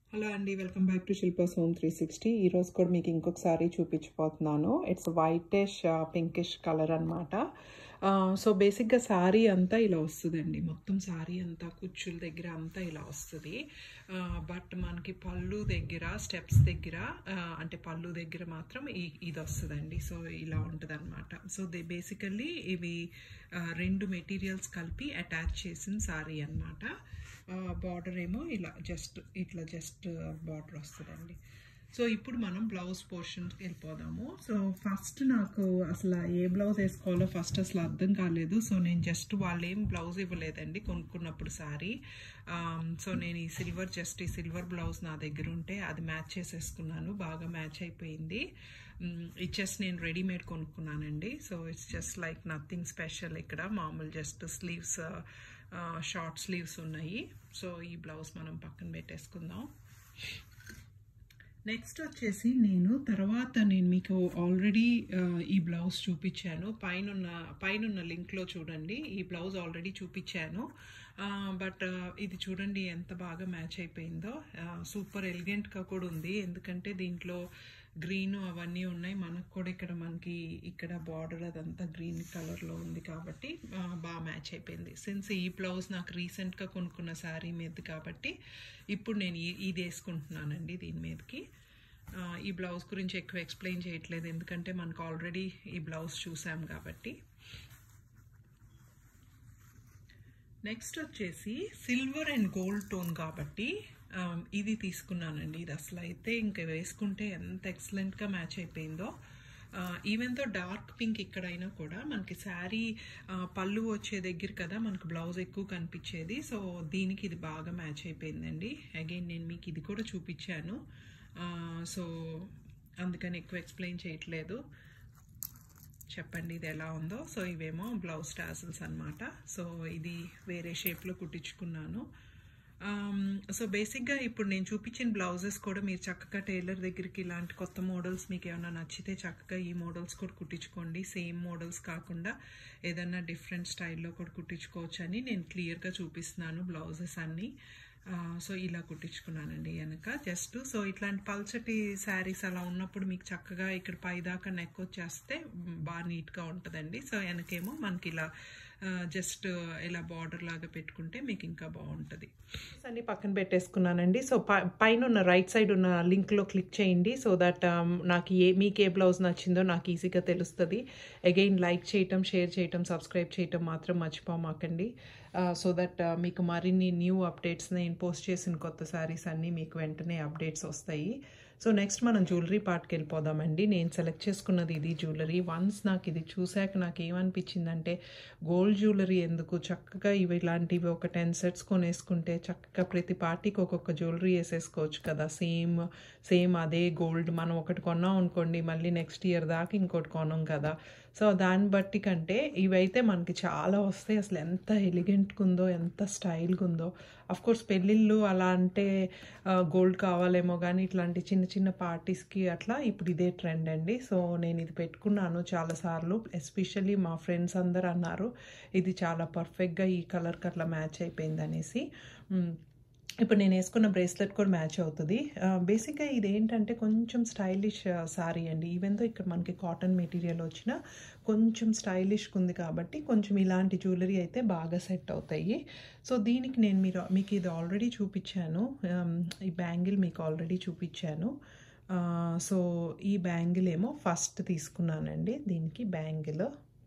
hello అండి welcome back to Shilpa's home three sixty ఈరోజు కూడా మీకు ఇంకొక సారీ చూపించిపోతున్నాను ఇట్స్ వైటిష్ పింకిష్ కలర్ అనమాట సో బేసిక్గా శారీ అంతా ఇలా వస్తుందండి మొత్తం శారీ అంతా కుచ్చుల దగ్గర అంతా ఇలా వస్తుంది బట్ మనకి పళ్ళు దగ్గర స్టెప్స్ దగ్గర ఆ, అంటే పళ్ళు దగ్గర మాత్రం ఈ ఇది వస్తుందండి సో ఇలా ఉంటుంది అనమాట సో దే బేసికల్లీ ఇవి ఆ, రెండు మెటీరియల్స్ కలిపి అటాచ్ చేసిన శారీ అనమాట బార్డర్ ఏమో ఇలా జస్ట్ ఇట్లా జస్ట్ బార్డర్ వస్తుందండి సో ఇప్పుడు మనం బ్లౌజ్ పోర్షన్కి వెళ్ళిపోదాము సో ఫస్ట్ నాకు అసలు ఏ బ్లౌజ్ వేసుకోవాలో ఫస్ట్ అసలు అర్థం కాలేదు సో నేను జస్ట్ వాళ్ళు ఏం బ్లౌజ్ ఇవ్వలేదండి కొనుక్కున్నప్పుడు సారీ సో నేను ఈ సిల్వర్ జస్ట్ ఈ సిల్వర్ బ్లౌజ్ నా దగ్గర ఉంటే అది మ్యాచ్ చేసేసుకున్నాను బాగా మ్యాచ్ అయిపోయింది ఇది జస్ట్ నేను రెడీమేడ్ కొనుక్కున్నానండి so it's just like nothing special ఇక్కడ మామూలు జస్ట్ స్లీవ్స్ షార్ట్ స్లీవ్స్ ఉన్నాయి సో ఈ బ్లౌజ్ మనం పక్కన పెట్టేసుకుందాం నెక్స్ట్ వచ్చేసి నేను తర్వాత నేను మీకు ఆల్రెడీ ఈ బ్లౌజ్ చూపించాను పైన పైన లింక్లో చూడండి ఈ బ్లౌజ్ ఆల్రెడీ చూపించాను బట్ ఇది చూడండి ఎంత బాగా మ్యాచ్ అయిపోయిందో సూపర్ ఎలిగెంట్గా కూడా ఉంది ఎందుకంటే దీంట్లో గ్రీన్ అవన్నీ ఉన్నాయి మనకు కూడా ఇక్కడ మనకి ఇక్కడ బార్డర్ అదంతా గ్రీన్ కలర్లో ఉంది కాబట్టి ఆ, బాగా మ్యాచ్ అయిపోయింది సిన్స్ ఈ బ్లౌజ్ నాకు రీసెంట్గా కొనుక్కున్న శారీ మీద కాబట్టి ఇప్పుడు నేను ఈ- ఇది వేసుకుంటున్నానండి దీని మీదకి ఆ, ఈ బ్లౌజ్ గురించి ఎక్కువ ఎక్స్ప్లెయిన్ చేయట్లేదు ఎందుకంటే మనకు ఆల్రెడీ ఈ బ్లౌజ్ చూసాం కాబట్టి నెక్స్ట్ వచ్చేసి సిల్వర్ అండ్ గోల్డ్ టోన్ కాబట్టి ఆ, ఇది తీసుకున్నానండి ఇది అసలు అయితే ఇంకా వేసుకుంటే ఎంత ఎక్సలెంట్గా మ్యాచ్ అయిపోయిందో ఈవెన్ తో డార్క్ పింక్ ఇక్కడైనా కూడా మనకి శారీ పళ్ళు వచ్చే దగ్గర కదా మనకు బ్లౌజ్ ఎక్కువ కనిపించేది సో దీనికి ఇది బాగా మ్యాచ్ అయిపోయిందండి అగైన్ నేను మీకు ఇది కూడా చూపించాను సో అందుకని ఎక్కువ ఎక్స్ప్లెయిన్ చేయట్లేదు చెప్పండి ఇది ఎలా ఉందో సో ఇవేమో బ్లౌజ్ టాసిల్స్ అన్నమాట సో ఇది వేరే షేప్లో కుట్టించుకున్నాను సో బేసిక్గా ఇప్పుడు నేను చూపించిన బ్లౌజెస్ కూడా మీరు చక్కగా టైలర్ దగ్గరికి ఇలాంటి కొత్త మోడల్స్ మీకు ఏమైనా నచ్చితే చక్కగా ఈ మోడల్స్ కూడా కుట్టించుకోండి సేమ్ మోడల్స్ కాకుండా ఏదైనా డిఫరెంట్ స్టైల్లో కూడా కుట్టించుకోవచ్చు అని నేను క్లియర్గా చూపిస్తున్నాను బ్లౌజెస్ అన్నీ ఆ, సో ఇలా కుట్టించుకున్నానండి వెనక జస్ట్ సో ఇట్లాంటి పల్చటి శారీస్ అలా ఉన్నప్పుడు మీకు చక్కగా ఇక్కడ పైదాకా నెక్ వచ్చేస్తే మ్, బాగా నీట్గా ఉంటుందండి సో వెనకేమో మనకి ఇలా జస్ట్ ఇలా బార్డర్ లాగా పెట్టుకుంటే మీకు ఇంకా బాగుంటుంది అన్ని పక్కన పెట్టేసుకున్నానండి సో పైన ఉన్న రైట్ సైడ్ ఉన్న లింక్లో క్లిక్ చేయండి సో దట్ నాకు ఏ మీకు ఏ బ్లౌజ్ నచ్చిందో నాకు ఈజీగా తెలుస్తుంది అగైన్ లైక్ చేయటం షేర్ చేయటం సబ్స్క్రైబ్ చేయటం మాత్రం మర్చిపోమాకండి సో దట్ మీకు మరిన్ని న్యూ అప్డేట్స్ నేను పోస్ట్ చేసిన కొత్త శారీస్ అన్నీ మీకు వెంటనే అప్డేట్స్ వస్తాయి సో నెక్స్ట్ మనం జ్యువెలరీ పార్ట్కి వెళ్ళిపోదామండి నేను సెలెక్ట్ చేసుకున్నది ఇది జ్యువెలరీ వన్స్ నాకు ఇది చూశాక నాకు ఏమనిపించిందంటే గోల్డ్ జ్యువెలరీ ఎందుకు చక్కగా ఇవి ఇలాంటివి ఒక టెన్ సెట్స్ కొనేసుకుంటే చక్కగా ప్రతి పార్టీకి ఒక్కొక్క జ్యువెలరీ వేసేసుకోవచ్చు కదా సేమ్ సేమ్ అదే గోల్డ్ మనం ఒకటి కొన్నాం అనుకోండి మళ్ళీ నెక్స్ట్ ఇయర్ దాకా ఇంకోటి కొనం కదా సో దాన్ని బట్టి కంటే ఇవైతే మనకి చాలా వస్తాయి అసలు ఎంత ఎలిగెంట్గా ఉందో ఎంత స్టైల్గా ఉందో అఫ్ కోర్స్ పెళ్ళిళ్ళు అలా అంటే గోల్డ్ కావాలేమో కానీ ఇట్లాంటి చిన్న చిన్న పార్టీస్కి అట్లా ఇప్పుడు ఇదే ట్రెండ్ అండి సో నేను ఇది పెట్టుకున్నాను చాలాసార్లు ఎస్పెషల్లీ మా ఫ్రెండ్స్ అందరు అన్నారు ఇది చాలా పర్ఫెక్ట్గా ఈ కలర్కి అట్లా మ్యాచ్ అయిపోయింది అనేసి మ్, ఇప్పుడు నేను వేసుకున్న బ్రేస్లెట్ కూడా మ్యాచ్ అవుతుంది బేసిక్గా ఇది ఏంటంటే కొంచెం స్టైలిష్ శారీ అండి ఈవెన్ తో ఇక్కడ మనకి కాటన్ మెటీరియల్ వచ్చిన కొంచెం స్టైలిష్గా ఉంది కాబట్టి కొంచెం ఇలాంటి జ్యువెలరీ అయితే బాగా సెట్ అవుతాయి సో దీనికి నేను మీరు మీకు ఇది ఆల్రెడీ చూపించాను um, ఈ బ్యాంగిల్ మీకు ఆల్రెడీ చూపించాను సో ఈ బ్యాంగిల్ ఏమో ఫస్ట్ తీసుకున్నానండి దీనికి బ్యాంగిల్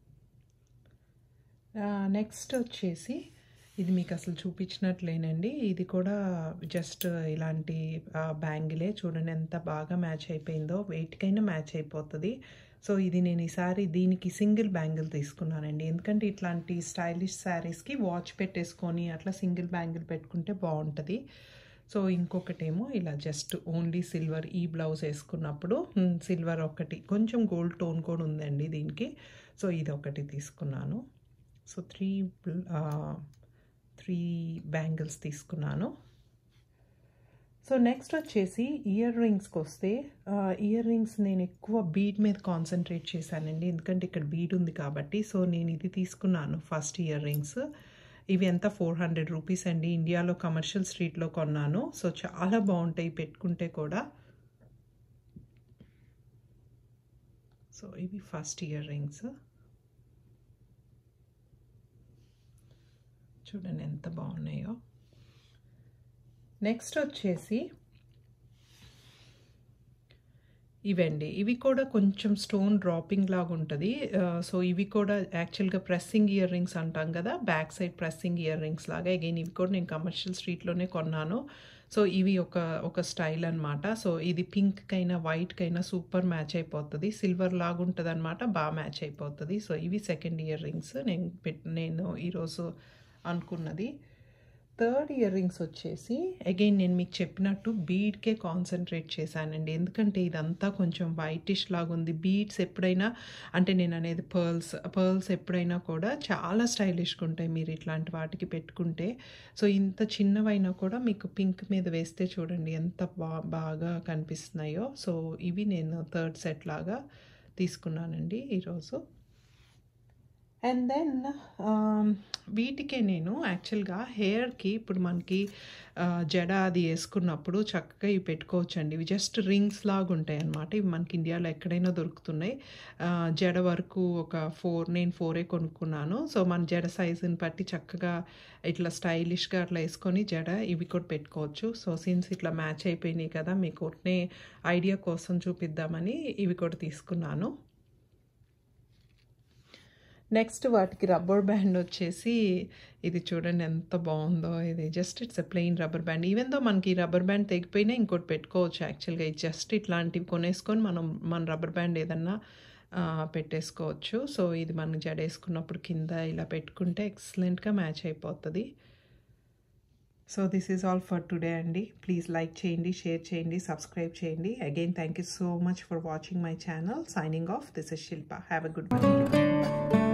నెక్స్ట్ వచ్చేసి ఇది మీకు అసలు చూపించినట్లేనండి ఇది కూడా జస్ట్ ఇలాంటి బ్యాంగిలే చూడండి ఎంత బాగా మ్యాచ్ అయిపోయిందో వెయిట్కైనా మ్యాచ్ అయిపోతుంది సో ఇది నేను ఈసారి దీనికి సింగిల్ బ్యాంగిల్ తీసుకున్నానండి ఎందుకంటే ఇట్లాంటి స్టైలిష్ శారీస్కి వాచ్ పెట్టేసుకొని అట్లా సింగిల్ బ్యాంగిల్ పెట్టుకుంటే బాగుంటుంది సో ఇంకొకటేమో ఇలా జస్ట్ ఓన్లీ సిల్వర్ ఈ బ్లౌజ్ వేసుకున్నప్పుడు సిల్వర్ ఒకటి కొంచెం గోల్డ్ టోన్ కూడా ఉందండి దీనికి సో ఇది ఒకటి తీసుకున్నాను సో త్రీ త్రీ బ్యాంగిల్స్ తీసుకున్నాను సో నెక్స్ట్ వచ్చేసి ఇయర్ రింగ్స్కి వస్తే ఇయర్ రింగ్స్ నేను ఎక్కువ బీడ్ మీద కాన్సన్ట్రేట్ చేశానండి ఎందుకంటే ఇక్కడ బీడ్ ఉంది కాబట్టి సో నేను ఇది తీసుకున్నాను ఫస్ట్ ఇయర్ రింగ్స్ ఇవి ఎంత ఫోర్ హండ్రెడ్ రూపీస్ అండి ఇండియాలో కమర్షియల్ స్ట్రీట్లో కొన్నాను సో చాలా బాగుంటాయి పెట్టుకుంటే కూడా సో ఇవి ఫస్ట్ ఇయర్ రింగ్స్ చూడండి ఎంత బాగున్నాయో నెక్స్ట్ వచ్చేసి ఇవండి ఇవి కూడా కొంచెం స్టోన్ డ్రాపింగ్ లాగా ఉంటుంది సో ఇవి కూడా యాక్చువల్గా ప్రెస్సింగ్ ఇయర్ రింగ్స్ అంటాం కదా back side pressing earrings లాగా అగైన్ ఇవి కూడా నేను కమర్షియల్ స్ట్రీట్లోనే కొన్నాను సో ఇవి ఒక ఒక స్టైల్ అనమాట సో ఇది పింక్కైనా వైట్కైనా సూపర్ మ్యాచ్ అయిపోతుంది సిల్వర్ లాగా ఉంటుంది అనమాట బాగా మ్యాచ్ అయిపోతుంది సో ఇవి సెకండ్ ఇయర్ రింగ్స్ నేను పెట్ నేను ఈరోజు అనుకున్నది థర్డ్ ఇయర్ రింగ్స్ వచ్చేసి అగైన్ నేను మీకు చెప్పినట్టు బీడ్కే కాన్సన్ట్రేట్ చేశానండి ఎందుకంటే ఇదంతా కొంచెం వైటిష్ లాగా ఉంది బీడ్స్ ఎప్పుడైనా అంటే నేను అనేది పర్ల్స్ పర్ల్స్ ఎప్పుడైనా కూడా చాలా స్టైలిష్గా ఉంటాయి మీరు ఇట్లాంటి వాటికి పెట్టుకుంటే సో ఇంత చిన్నవైనా కూడా మీకు పింక్ మీద వేస్తే చూడండి ఎంత బా బాగా కనిపిస్తున్నాయో సో ఇవి నేను థర్డ్ సెట్ లాగా తీసుకున్నానండి ఈరోజు అండ్ దెన్ వీటికే నేను యాక్చువల్గా హెయిర్కి ఇప్పుడు మనకి జడ అది వేసుకున్నప్పుడు చక్కగా ఇవి పెట్టుకోవచ్చు అండి ఇవి జస్ట్ రింగ్స్ లాగా ఉంటాయి అన్నమాట ఇవి మనకి ఇండియాలో ఎక్కడైనా దొరుకుతున్నాయి జడ వరకు ఒక ఫోర్ నేను ఫోరే కొనుక్కున్నాను సో మన జడ సైజుని బట్టి చక్కగా ఇట్లా స్టైలిష్గా అట్లా వేసుకొని జడ ఇవి కూడా పెట్టుకోవచ్చు సో సిన్స్ ఇట్లా మ్యాచ్ అయిపోయినాయి కదా మీకు ఒకటే ఐడియా కోసం చూపిద్దామని ఇవి కూడా తీసుకున్నాను నెక్స్ట్ వాటికి రబ్బర్ బ్యాండ్ వచ్చేసి ఇది చూడండి ఎంత బాగుందో ఇది just it's a plain rubber band even though మనకి రబ్బర్ బ్యాండ్ తెగిపోయినా ఇంకోటి పెట్టుకోవచ్చు యాక్చువల్గా ఇది జస్ట్ ఇట్లాంటివి కొనేసుకొని మనం మన రబ్బర్ బ్యాండ్ ఏదన్నా పెట్టేసుకోవచ్చు సో ఇది మనం జడేసుకున్నప్పుడు కింద ఇలా పెట్టుకుంటే ఎక్సలెంట్గా మ్యాచ్ అయిపోతుంది so this is all for today అండి ప్లీజ్ లైక్ చేయండి షేర్ చేయండి సబ్స్క్రైబ్ చేయండి again thank you so much for watching my channel signing off this is Shilpa have a good morning